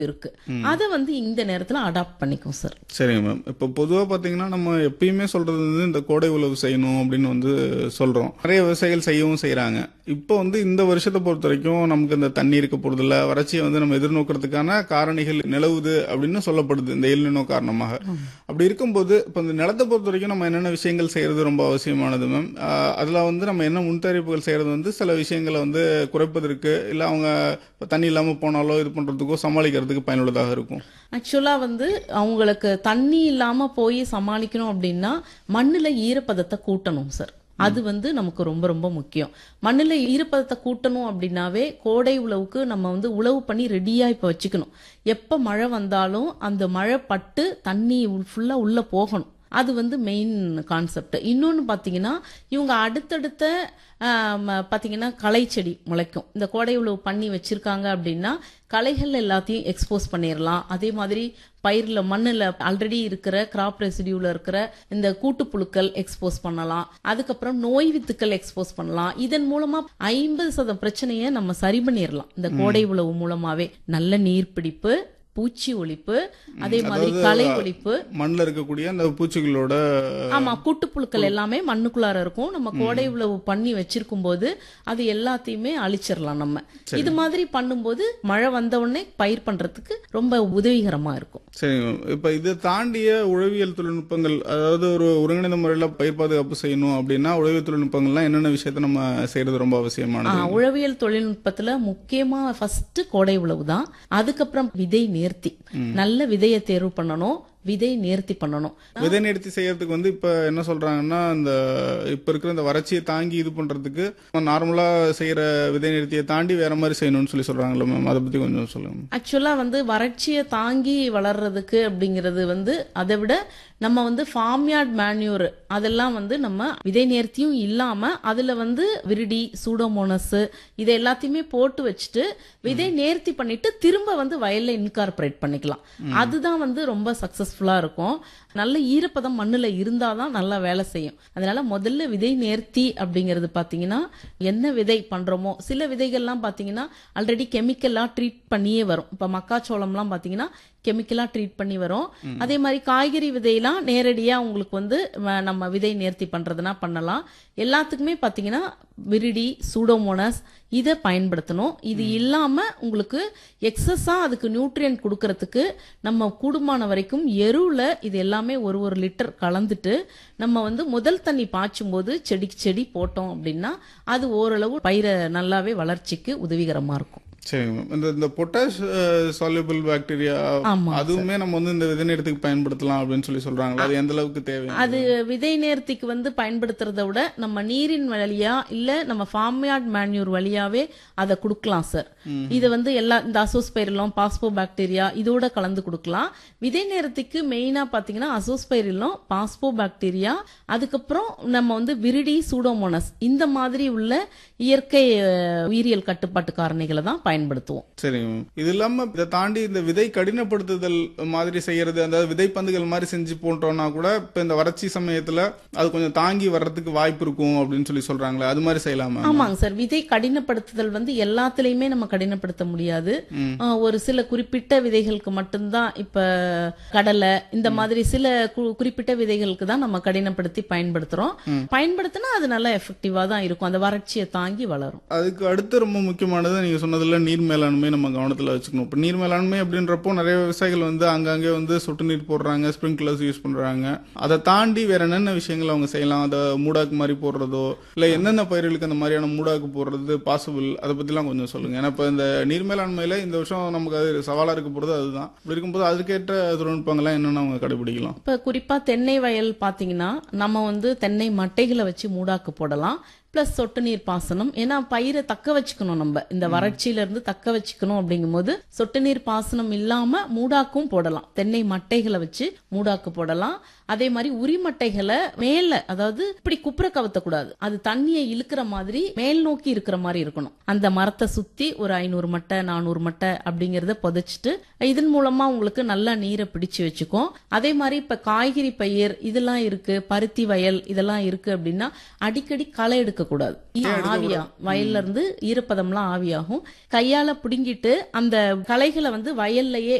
இருக்கு அதை வந்து இந்த நேரத்துல அடாப்ட் பண்ணிக்கும் சார் சரிங்க மேம் இப்போ பொதுவாக பார்த்தீங்கன்னா நம்ம எப்பயுமே சொல்றது வந்து இந்த கோடை உழவு செய்யணும் அப்படின்னு வந்து சொல்றோம் நிறைய விவசாயிகள் செய்யவும் செய்றாங்க இப்போ வந்து இந்த வருஷத்தை பொறுத்த வரைக்கும் நமக்கு இந்த தண்ணி இருக்க போறதில்ல வறட்சியை வந்து நம்ம எதிர்நோக்கிறதுக்கான காரணிகள் நிலவுது அப்படின்னு சொல்லப்படுது இந்த எல்நினோ காரணமாக அப்படி இருக்கும்போது இப்போ இந்த நிலத்தை பொறுத்த வரைக்கும் நம்ம என்னென்ன விஷயங்கள் செய்யறது ரொம்ப அவசியமானது மேம் அதில் வந்து நம்ம என்ன முன்தயாரிப்புகள் செய்யறது வந்து சில விஷயங்களை வந்து குறைப்பதற்கு இல்லை அவங்க இப்ப தண்ணி இல்லாமல் போனாலோ இது பண்றதுக்கோ சமாளிக்கிறதுக்கு பயனுள்ளதாக இருக்கும் ஆக்சுவலா வந்து அவங்களுக்கு தண்ணி இல்லாம போய் சமாளிக்கணும் அப்படின்னா மண்ணுல ஈரப்பதத்தை கூட்டணும் சார் அது வந்து நமக்கு ரொம்ப ரொம்ப முக்கியம் மண்ணுல ஈரப்பதத்தை கூட்டணும் அப்படின்னாவே கோடை உழவுக்கு நம்ம வந்து உழவு பண்ணி ரெடியா இப்ப வச்சுக்கணும் எப்ப மழை வந்தாலும் அந்த மழை பட்டு தண்ணி ஃபுல்லா உள்ள போகணும் அது வந்து மெயின் கான்செப்ட் இன்னொன்று பார்த்தீங்கன்னா இவங்க அடுத்தடுத்த ஆம், பார்த்தீங்கன்னா களை செடி முளைக்கும் இந்த கோடை உழவு பண்ணி வச்சிருக்காங்க அப்படின்னா களைகள் எல்லாத்தையும் எக்ஸ்போஸ் பண்ணிடலாம் அதே மாதிரி பயிரில் மண்ணில் ஆல்ரெடி இருக்கிற கிராப் ரெசிடியூல இருக்கிற இந்த கூட்டுப்புழுக்கள் எக்ஸ்போஸ் பண்ணலாம் அதுக்கப்புறம் நோய் வித்துக்கள் எக்ஸ்போஸ் பண்ணலாம் இதன் மூலமா ஐம்பது சதம் பிரச்சனையை நம்ம சரி பண்ணிடலாம் இந்த கோடை உழவு மூலமாவே நல்ல நீர்பிடிப்பு பூச்சி ஒழிப்பு அதே மாதிரி களை ஒழிப்பு மண்ணில் இருக்கக்கூடிய அந்த பூச்சிகளோட ஆமா கூட்டுப்புழுக்கள் எல்லாமே மண்ணுக்குள்ளார இருக்கும் நம்ம கோடை உழவு பண்ணி வச்சிருக்கும் போது அது எல்லாத்தையுமே அழிச்சிடலாம் நம்ம இது மாதிரி பண்ணும்போது மழை வந்த உடனே பயிர் பண்றதுக்கு ரொம்ப உதவிகரமா இருக்கும் சரிங்க மேம் இப்போ இதை தாண்டிய உழவியல் தொழில்நுட்பங்கள் அதாவது ஒரு ஒருங்கிணைந்த முறையில் பயிர் பாதுகாப்பு செய்யணும் அப்படின்னா உழவியல் தொழில்நுட்பங்கள்லாம் என்னென்ன விஷயத்த நம்ம செய்யறது ரொம்ப ஆ, அவசியமானது உழவியல் தொழில்நுட்பத்துல முக்கியமா ஃபர்ஸ்ட் கோடை உழவு தான் அதுக்கப்புறம் விதை நேர்த்தி நல்ல விதையை தேர்வு பண்ணணும் விதை நேர்த்தி பண்ணணும் விதை நிறுத்தி செய்யறதுக்கு வந்து இப்ப என்ன சொல்றாங்கன்னா இந்த இப்ப இருக்கிற இந்த வறட்சியை தாங்கி இது பண்றதுக்கு நார்மலா செய்யற விதை நிறுத்தியை தாண்டி வேற மாதிரி செய்யணும்னு சொல்லி சொல்றாங்கல்ல மேம் அதை பத்தி கொஞ்சம் சொல்லுங்க ஆக்சுவலா வந்து வறட்சியை தாங்கி வளர்றதுக்கு அப்படிங்கிறது வந்து அதை விட நம்ம வந்து ஃபார்ம்யார்ட் மேன்யூர் அதெல்லாம் வந்து நம்ம விதை நேர்த்தியும் இல்லாம அதுல வந்து விரிடி சூடோமோனஸ் இது எல்லாத்தையுமே போட்டு வச்சுட்டு விதை நேர்த்தி பண்ணிட்டு திரும்ப வந்து வயல்ல இன்கார்பரேட் பண்ணிக்கலாம் அதுதான் வந்து ரொம்ப சக்சஸ்ஃபுல்லா இருக்கும் நல்ல ஈரப்பதம் மண்ணுல இருந்தாதான் நல்லா வேலை செய்யும் அதனால முதல்ல விதை நேர்த்தி அப்படிங்கிறது பாத்தீங்கன்னா என்ன விதை பண்றோமோ சில விதைகள்லாம் பாத்தீங்கன்னா ஆல்ரெடி கெமிக்கலா ட்ரீட் பண்ணியே வரும் இப்ப மக்காச்சோளம்லாம் பாத்தீங்கன்னா கெமிக்கலா ட்ரீட் பண்ணி வரும் அதே மாதிரி காய்கறி விதையெல்லாம் நேரடியா உங்களுக்கு வந்து ம- நம்ம விதை நேர்த்தி பண்றதுனா பண்ணலாம் எல்லாத்துக்குமே பாத்தீங்கன்னா விரிடி சூடோமோனஸ் இதை பயன்படுத்தணும் இது இல்லாம உங்களுக்கு எக்ஸஸா அதுக்கு நியூட்ரியன்ட் கொடுக்கறதுக்கு நம்ம கூடுமான வரைக்கும் எருவுல இது எல்லாமே ஒரு ஒரு லிட்டர் கலந்துட்டு நம்ம வந்து முதல் தண்ணி பாய்ச்சும் போது செடிக்கு செடி போட்டோம் அப்படின்னா அது ஓரளவு பயிரை நல்லாவே வளர்ச்சிக்கு உதவிகரமா இருக்கும் சரிங்க மேம் இந்த இந்த பொட்டாஷ் சால்யூபிள் பாக்டீரியா ஆமா அதுவுமே நம்ம வந்து இந்த விதை நிறுத்துக்கு பயன்படுத்தலாம் அப்படின்னு சொல்லி சொல்றாங்களா அது எந்த அளவுக்கு தேவை அது விதை நேர்த்திக்கு வந்து பயன்படுத்துறத விட நம்ம நீரின் வழியா இல்ல நம்ம ஃபார்ம்யார்ட் மேன்யூர் வழியாவே அதை கொடுக்கலாம் சார் இது வந்து எல்லா இந்த அசோஸ்பைரிலம் பாஸ்போ பாக்டீரியா இதோட கலந்து கொடுக்கலாம் விதை நேர்த்திக்கு மெயினா பாத்தீங்கன்னா அசோஸ்பைரிலம் பாஸ்போ பாக்டீரியா அதுக்கப்புறம் நம்ம வந்து விரிடி சூடோமோனஸ் இந்த மாதிரி உள்ள இயற்கை அஹ், உயிரியல் கட்டுப்பாட்டு காரணிகளை தான் பயன்படுத்துவோம் சரிங்க மேம் இது இல்லாம இதை தாண்டி இந்த விதை கடினப்படுத்துதல் மாதிரி செய்யறது அந்த விதை பந்துகள் மாதிரி செஞ்சு போட்டோம்னா கூட இப்ப இந்த வறட்சி சமயத்துல அது கொஞ்சம் தாங்கி வர்றதுக்கு வாய்ப்பு இருக்கும் அப்படின்னு சொல்லி சொல்றாங்களே அது மாதிரி செய்யலாமா ஆமாங்க சார் விதை கடினப்படுத்துதல் வந்து எல்லாத்துலயுமே நம்ம கடினப்படுத்த முடியாது ஆஹ் ஒரு சில குறிப்பிட்ட விதைகளுக்கு மட்டும்தான் இப்ப கடலை இந்த மாதிரி சில கு- குறிப்பிட்ட விதைகளுக்கு தான் நம்ம கடினப்படுத்தி பயன்படுத்துறோம் பயன்படுத்தினா அது நல்லா எஃபெக்டிவா தான் இருக்கும் அந்த வறட்சியை தாங்கி வளரும் அதுக்கு அடுத்து ரொம்ப முக்கியமானது நீங்க சொன்னதுல நீர் மேலாண்மை நம்ம கவனத்துல வச்சுக்கணும் இப்ப நீர் மேலாண்மை அப்படின்றப்போ நிறைய விவசாயிகள் வந்து அங்கங்கே வந்து சொட்டு நீர் போடுறாங்க ஸ்ப்ரிங்க்லர்ஸ் யூஸ் பண்றாங்க அதை தாண்டி வேற என்னென்ன விஷயங்கள் அவங்க செய்யலாம் அதை மூடாக்கு மாதிரி போடுறதோ இல்ல எந்தெந்த பயிர்களுக்கு அந்த மாதிரியான மூடாக்கு போடுறது பாசிபிள் அதை பத்திலாம் கொஞ்சம் சொல்லுங்க ஏன்னா இப்ப இந்த நீர் மேலாண்மையில இந்த வருஷம் நமக்கு அது சவாலா இருக்க போறது அதுதான் அப்படி இருக்கும்போது அதுக்கேற்ற தொழில்நுட்பங்கள்லாம் என்னென்ன அவங்க கடைபிடிக்கலாம் இப்ப குறிப்பா தென்னை வயல் பாத்தீங்கன்னா நம்ம வந்து தென்னை மட்டைகளை வச்சு மூடாக்கு போடலாம் பிளஸ் சொட்டு நீர் பாசனம் ஏன்னா பயிரை தக்க வச்சுக்கணும் நம்ம இந்த வறட்சியில இருந்து தக்க வச்சுக்கணும் அப்படிங்கும்போது சொட்டு நீர் பாசனம் இல்லாம மூடாக்கும் போடலாம் தென்னை மட்டைகளை வச்சு மூடாக்கு போடலாம் அதே மாதிரி உரிமட்டைகளை மேல அதாவது இப்படி குப்புற கவுத்தக்கூடாது அது தண்ணியை இழுக்கிற மாதிரி மேல் நோக்கி இருக்கிற மாதிரி இருக்கணும் அந்த மரத்தை சுத்தி ஒரு ஐநூறு மட்டை நானூறு மட்டை அப்படிங்கறத புதைச்சிட்டு இதன் மூலமா உங்களுக்கு நல்லா நீரை பிடிச்சு வச்சுக்கும் அதே மாதிரி இப்ப காய்கறி பயிர் இதெல்லாம் இருக்கு பருத்தி வயல் இதெல்லாம் இருக்கு அப்படின்னா அடிக்கடி களை எடுக்க எடுக்கக்கூடாது ஆவியா வயல்ல இருந்து ஈரப்பதம்லாம் ஆவியாகும் கையால பிடுங்கிட்டு அந்த களைகளை வந்து வயல்லையே